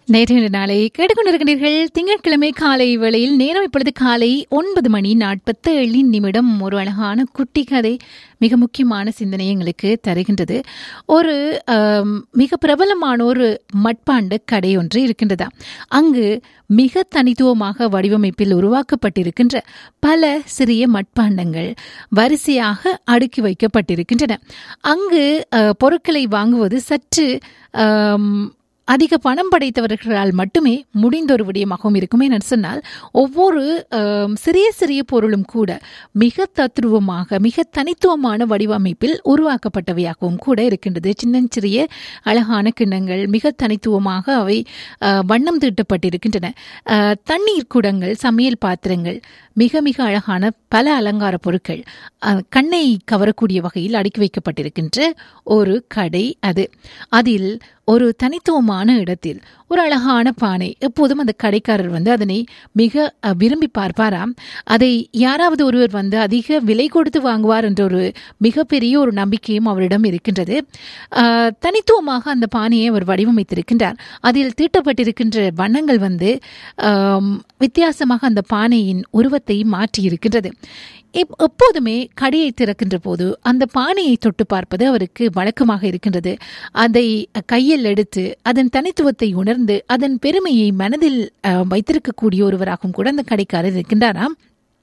நேற்று நாளை கேட்டுக்கொண்டிருக்கிறீர்கள் திங்கட்கிழமை காலை வேளையில் நேரம் இப்பொழுது காலை ஒன்பது மணி நாற்பத்தி ஏழு நிமிடம் ஒரு அழகான குட்டி கதை மிக முக்கியமான சிந்தனை எங்களுக்கு தருகின்றது ஒரு ஆம், மிக பிரபலமான ஒரு மட்பாண்ட கடை ஒன்று இருக்கின்றதா அங்கு மிக தனித்துவமாக வடிவமைப்பில் உருவாக்கப்பட்டிருக்கின்ற பல சிறிய மட்பாண்டங்கள் வரிசையாக அடுக்கி வைக்கப்பட்டிருக்கின்றன அங்கு அஹ், பொருட்களை வாங்குவது சற்று ஆம், அதிக பணம் படைத்தவர்களால் மட்டுமே முடிந்த ஒரு விடயமாகவும் இருக்குமே என்று சொன்னால் ஒவ்வொரு ஆம், சிறிய சிறிய பொருளும் கூட மிக தத்ரூபமாக மிக தனித்துவமான வடிவமைப்பில் உருவாக்கப்பட்டவையாகவும் கூட இருக்கின்றது சின்னஞ்சிறிய அழகான கிண்ணங்கள் மிக தனித்துவமாக அவை ஆ, வண்ணம் தீட்டப்பட்டிருக்கின்றன ஆ, தண்ணீர் குடங்கள் சமையல் பாத்திரங்கள் மிக மிக அழகான பல அலங்கார பொருட்கள் ஆ, கண்ணை கவரக்கூடிய வகையில் அடுக்கி வைக்கப்பட்டிருக்கின்ற ஒரு கடை அது அதில் ஒரு தனித்துவமான இடத்தில் ஒரு அழகான பானை எப்போதும் அந்த கடைக்காரர் வந்து அதனை மிக அ, விரும்பி பார்ப்பாராம் அதை யாராவது ஒருவர் வந்து அதிக விலை கொடுத்து வாங்குவார் என்ற ஒரு மிகப்பெரிய ஒரு நம்பிக்கையும் அவரிடம் இருக்கின்றது ஆ, தனித்துவமாக அந்த பானையை அவர் வடிவமைத்திருக்கின்றார் அதில் தீட்டப்பட்டிருக்கின்ற வண்ணங்கள் வந்து ஆம், வித்தியாசமாக அந்த பானையின் உருவத்தை மாற்றியிருக்கின்றது எப்- எப்போதுமே கடையை திறக்கின்ற போது அந்த பானையை தொட்டு பார்ப்பது அவருக்கு வழக்கமாக இருக்கின்றது அதை கையில் எடுத்து அதன் தனித்துவத்தை உணர்ந்து அதன் பெருமையை மனதில் அஹ், வைத்திருக்கக்கூடிய ஒருவராகவும் கூட அந்த கடைக்காரர் இருக்கின்றாராம்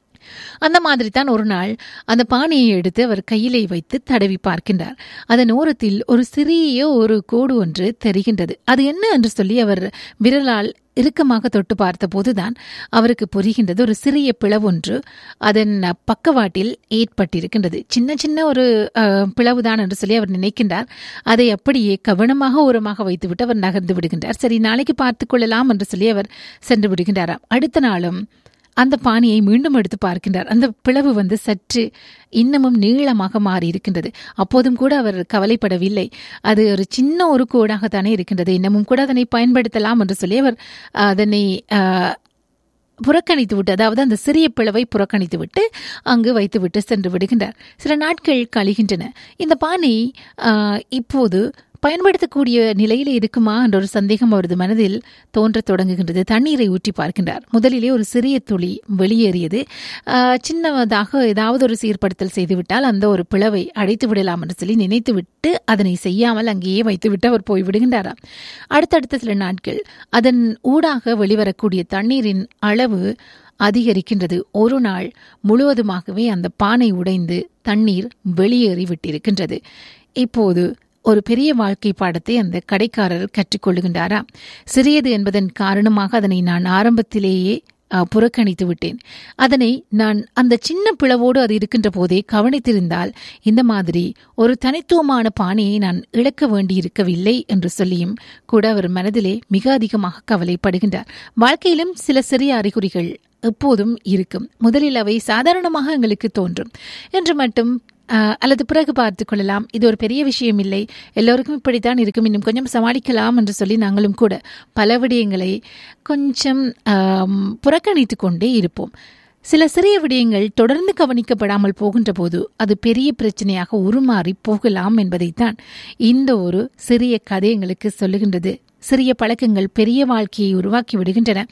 அந்த மாதிரி தான் ஒரு நாள் அந்த பானையை எடுத்து அவர் கையிலே வைத்து தடவி பார்க்கின்றார் அதன் ஓரத்தில் ஒரு சிறிய ஒரு கோடு ஒன்று தெரிகின்றது அது என்ன என்று சொல்லி அவர் விரலால் இறுக்கமாக தொட்டு பார்த்தபோதுதான் அவருக்கு புரிகின்றது ஒரு சிறிய பிளவொன்று அதன் பக்கவாட்டில் ஏற்பட்டிருக்கின்றது சின்ன சின்ன ஒரு அஹ், பிளவுதான் என்று சொல்லி அவர் நினைக்கின்றார் அதை அப்படியே கவனமாக ஓரமாக வைத்துவிட்டு அவர் நகர்ந்து விடுகின்றார் சரி நாளைக்கு பார்த்துக் கொள்ளலாம் என்று சொல்லி அவர் சென்று விடுகின்றாராம் அடுத்த நாளும் அந்த பானையை மீண்டும் எடுத்து பார்க்கின்றார் அந்த பிளவு வந்து சற்று இன்னமும் நீளமாக மாறி இருக்கின்றது அப்போதும் கூட அவர் கவலைப்படவில்லை அது ஒரு சின்ன ஒரு கோடாகத்தானே இருக்கின்றது இன்னமும் கூட அதனை பயன்படுத்தலாம் என்று சொல்லி அவர் அதனை ஆஹ், புறக்கணித்து விட்டு அதாவது அந்த சிறிய பிளவை புறக்கணித்து விட்டு அங்கு வைத்துவிட்டு சென்று விடுகின்றார் சில நாட்கள் கழிகின்றன இந்த பானை ஆஹ், இப்போது பயன்படுத்தக்கூடிய நிலையில் இருக்குமா என்ற ஒரு சந்தேகம் அவரது மனதில் தோன்றத் தொடங்குகின்றது தண்ணீரை ஊற்றி பார்க்கின்றார் முதலிலே ஒரு சிறிய துளி வெளியேறியது ஆஹ், சின்னதாக ஏதாவது ஒரு சீர்படுத்தல் செய்துவிட்டால் அந்த ஒரு பிளவை அடைத்து விடலாம் என்று சொல்லி நினைத்துவிட்டு அதனை செய்யாமல் அங்கேயே வைத்துவிட்டு அவர் போய்விடுகின்றாராம் அடுத்தடுத்த சில நாட்கள் அதன் ஊடாக வெளிவரக்கூடிய தண்ணீரின் அளவு அதிகரிக்கின்றது ஒரு நாள் முழுவதுமாகவே அந்த பானை உடைந்து தண்ணீர் வெளியேறி விட்டிருக்கின்றது இப்போது ஒரு பெரிய வாழ்க்கை பாடத்தை அந்த கடைக்காரர் கற்றுக்கொள்ளுகின்றாரா சிறியது என்பதன் காரணமாக அதனை நான் ஆரம்பத்திலேயே அஹ், புறக்கணித்து விட்டேன் அதனை நான் அந்த சின்ன பிளவோடு அது இருக்கின்ற போதே கவனித்திருந்தால் இந்த மாதிரி ஒரு தனித்துவமான பானையை நான் இழக்க வேண்டியிருக்கவில்லை என்று சொல்லியும் கூட அவர் மனதிலே மிக அதிகமாக கவலைப்படுகின்றார் வாழ்க்கையிலும் சில சிறிய அறிகுறிகள் எப்போதும் இருக்கும் முதலில் அவை சாதாரணமாக எங்களுக்கு தோன்றும் என்று மட்டும் ஆஹ், அல்லது பிறகு பார்த்துக் கொள்ளலாம் இது ஒரு பெரிய விஷயம் இல்லை எல்லோருக்கும் இப்படித்தான் இருக்கும் இன்னும் கொஞ்சம் சமாளிக்கலாம் என்று சொல்லி நாங்களும் கூட பல விடயங்களை கொஞ்சம் ஆம், புறக்கணித்துக் கொண்டே இருப்போம் சில சிறிய விடயங்கள் தொடர்ந்து கவனிக்கப்படாமல் போகின்ற போது அது பெரிய பிரச்சனையாக உருமாறி போகலாம் என்பதைத்தான் இந்த ஒரு சிறிய கதை எங்களுக்கு சொல்லுகின்றது சிறிய பழக்கங்கள் பெரிய வாழ்க்கையை உருவாக்கி விடுகின்றன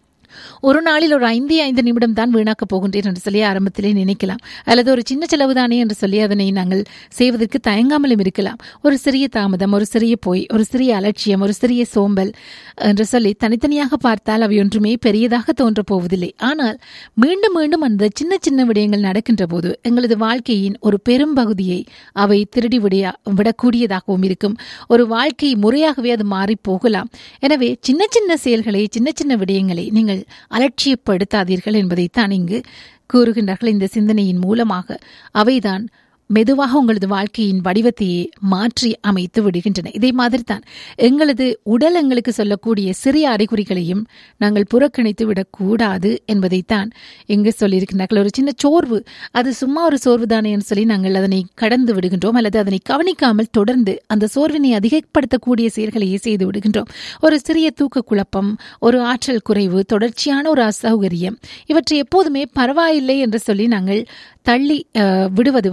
ஒரு நாளில் ஒரு ஐந்து ஐந்து நிமிடம் தான் வீணாக்கப் போகின்றேன் என்று சொல்லி ஆரம்பத்திலே நினைக்கலாம் அல்லது ஒரு சின்ன செலவு தானே என்று சொல்லி அதனை நாங்கள் செய்வதற்கு தயங்காமலும் இருக்கலாம் ஒரு சிறிய தாமதம் ஒரு சிறிய பொய் ஒரு சிறிய அலட்சியம் ஒரு சிறிய சோம்பல் என்று சொல்லி தனித்தனியாக பார்த்தால் அவை ஒன்றுமே பெரியதாக தோன்றப் போவதில்லை ஆனால் மீண்டும் மீண்டும் அந்த சின்ன சின்ன விடயங்கள் நடக்கின்ற போது எங்களது வாழ்க்கையின் ஒரு பெரும் பகுதியை அவை திருடி விடியா விடக்கூடியதாகவும் இருக்கும் ஒரு வாழ்க்கை முறையாகவே அது மாறி போகலாம் எனவே சின்ன சின்ன செயல்களை சின்ன சின்ன விடயங்களை நீங்கள் அலட்சியப்படுத்தாதீர்கள் என்பதைத்தான் இங்கு கூறுகின்றார்கள் இந்த சிந்தனையின் மூலமாக அவைதான் மெதுவாக உங்களது வாழ்க்கையின் வடிவத்தையே மாற்றி அமைத்து விடுகின்றன இதே மாதிரி தான் எங்களது உடல் எங்களுக்கு சொல்லக்கூடிய சிறிய அறிகுறிகளையும் நாங்கள் புறக்கணித்து விடக்கூடாது என்பதைத்தான் இங்கு சொல்லியிருக்கிறார்கள் ஒரு சின்ன சோர்வு அது சும்மா ஒரு சோர்வு தானே என்று சொல்லி நாங்கள் அதனை கடந்து விடுகின்றோம் அல்லது அதனை கவனிக்காமல் தொடர்ந்து அந்த சோர்வினை அதிகப்படுத்தக்கூடிய செயல்களையே செய்து விடுகின்றோம் ஒரு சிறிய தூக்க குழப்பம் ஒரு ஆற்றல் குறைவு தொடர்ச்சியான ஒரு அசௌகரியம் இவற்றை எப்போதுமே பரவாயில்லை என்று சொல்லி நாங்கள் தள்ளி அஹ், விடுவது வந்து நல்ல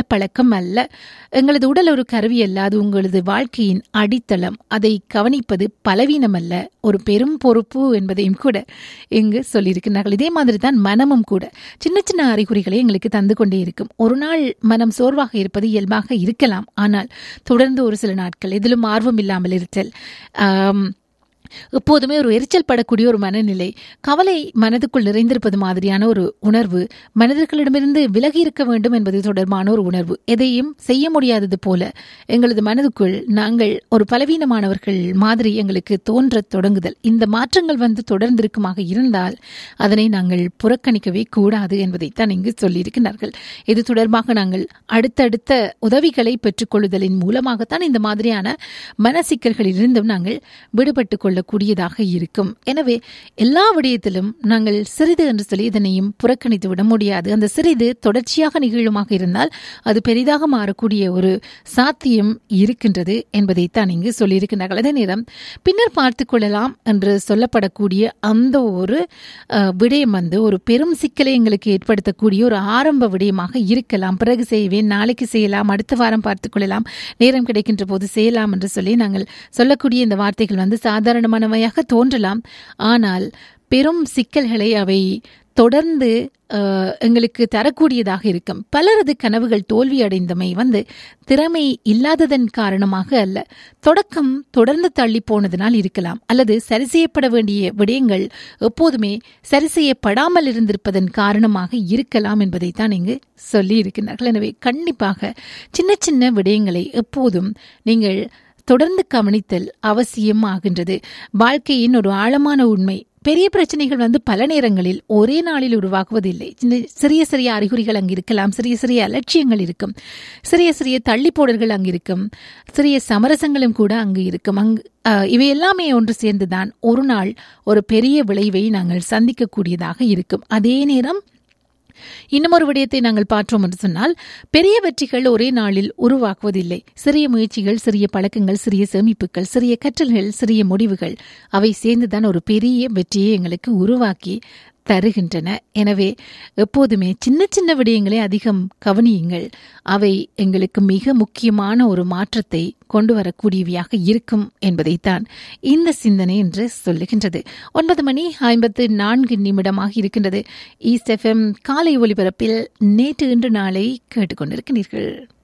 பழக்கம் அல்ல எங்களது உடல் ஒரு கருவி அல்ல அது உங்களது வாழ்க்கையின் அடித்தளம் அதை கவனிப்பது பலவீனம் அல்ல ஒரு பெரும் பொறுப்பு என்பதையும் கூட இங்கு சொல்லியிருக்கிறார்கள் இதே மாதிரி தான் மனமும் கூட சின்ன சின்ன அறிகுறிகளை எங்களுக்கு தந்து கொண்டே இருக்கும் ஒரு நாள் மனம் சோர்வாக இருப்பது இயல்பாக இருக்கலாம் ஆனால் தொடர்ந்து ஒரு சில நாட்கள் எதிலும் ஆர்வம் இல்லாமல் இருத்தல் ஆம், எப்போதுமே ஒரு எரிச்சல் படக்கூடிய ஒரு மனநிலை கவலை மனதுக்குள் நிறைந்திருப்பது மாதிரியான ஒரு உணர்வு மனிதர்களிடமிருந்து விலகி இருக்க வேண்டும் என்பது தொடர்பான ஒரு உணர்வு எதையும் செய்ய முடியாதது போல எங்களது மனதுக்குள் நாங்கள் ஒரு பலவீனமானவர்கள் மாதிரி எங்களுக்கு தோன்றத் தொடங்குதல் இந்த மாற்றங்கள் வந்து தொடர்ந்திருக்குமாக இருந்தால் அதனை நாங்கள் புறக்கணிக்கவே கூடாது என்பதைத்தான் இங்கு சொல்லியிருக்கிறார்கள் இது தொடர்பாக நாங்கள் அடுத்தடுத்த உதவிகளை பெற்றுக்கொள்ளுதலின் மூலமாகத்தான் இந்த மாதிரியான மனசிக்கல்களில் இருந்தும் நாங்கள் விடுபட்டு கொள்ளக்கூடியதாக இருக்கும் எனவே எல்லா விடயத்திலும் நாங்கள் சிறிது என்று சொல்லி இதனையும் புறக்கணித்து விட முடியாது அந்த சிறிது தொடர்ச்சியாக நிகழுமாக இருந்தால் அது பெரிதாக மாறக்கூடிய ஒரு சாத்தியம் இருக்கின்றது என்பதைத்தான் இங்கு சொல்லியிருக்கிறார்கள் அதே நேரம் பின்னர் பார்த்து கொள்ளலாம் என்று சொல்லப்படக்கூடிய அந்த ஒரு அஹ், விடயம் வந்து ஒரு பெரும் சிக்கலை எங்களுக்கு ஏற்படுத்தக்கூடிய ஒரு ஆரம்ப விடயமாக இருக்கலாம் பிறகு செய்வேன் நாளைக்கு செய்யலாம் அடுத்த வாரம் பார்த்துக் கொள்ளலாம் நேரம் கிடைக்கின்ற போது செய்யலாம் என்று சொல்லி நாங்கள் சொல்லக்கூடிய இந்த வார்த்தைகள் வந்து சாதாரணமானவையாக தோன்றலாம் ஆனால் பெரும் சிக்கல்களை அவை தொடர்ந்து அஹ், எங்களுக்கு தரக்கூடியதாக இருக்கும் பலரது கனவுகள் தோல்வி அடைந்தமை வந்து திறமை இல்லாததன் காரணமாக அல்ல தொடக்கம் தொடர்ந்து தள்ளி போனதனால் இருக்கலாம் அல்லது சரி செய்யப்பட வேண்டிய விடயங்கள் எப்போதுமே சரி செய்யப்படாமல் இருந்திருப்பதன் காரணமாக இருக்கலாம் என்பதைத்தான் இங்கு சொல்லி இருக்கின்றார்கள் எனவே கண்டிப்பாக சின்ன சின்ன விடயங்களை எப்போதும் நீங்கள் தொடர்ந்து கவனித்தல் அவசியம் ஆகின்றது வாழ்க்கையின் ஒரு ஆழமான உண்மை பெரிய பிரச்சனைகள் வந்து பல நேரங்களில் ஒரே நாளில் உருவாகுவதில்லை சின்ன சிறிய சிறிய அறிகுறிகள் அங்கு இருக்கலாம் சிறிய சிறிய அலட்சியங்கள் இருக்கும் சிறிய சிறிய தள்ளிப்போடல்கள் அங்கு இருக்கும் சிறிய சமரசங்களும் கூட அங்கு இருக்கும் அங்கு அஹ், இவை எல்லாமே ஒன்று சேர்ந்துதான் ஒரு நாள் ஒரு பெரிய விளைவை நாங்கள் சந்திக்கக்கூடியதாக இருக்கும் அதே நேரம் இன்னும் ஒரு விடயத்தை நாங்கள் பார்த்தோம் என்று சொன்னால் பெரிய வெற்றிகள் ஒரே நாளில் உருவாக்குவதில்லை சிறிய முயற்சிகள் சிறிய பழக்கங்கள் சிறிய சேமிப்புகள் சிறிய கற்றல்கள் சிறிய முடிவுகள் அவை சேர்ந்துதான் ஒரு பெரிய வெற்றியை எங்களுக்கு உருவாக்கி தருகின்றன எனவே எப்போதுமே சின்ன சின்ன விடயங்களை அதிகம் கவனியுங்கள் அவை எங்களுக்கு மிக முக்கியமான ஒரு மாற்றத்தை கொண்டு வரக்கூடியவையாக இருக்கும் என்பதைத்தான் இந்த சிந்தனை என்று சொல்லுகின்றது ஒன்பது மணி ஐம்பத்து நான்கு நிமிடமாக இருக்கின்றது ஈஸ்ட் எஃப்எம் காலை ஒலிபரப்பில் நேற்று இன்று நாளை கேட்டுக்கொண்டிருக்கிறீர்கள்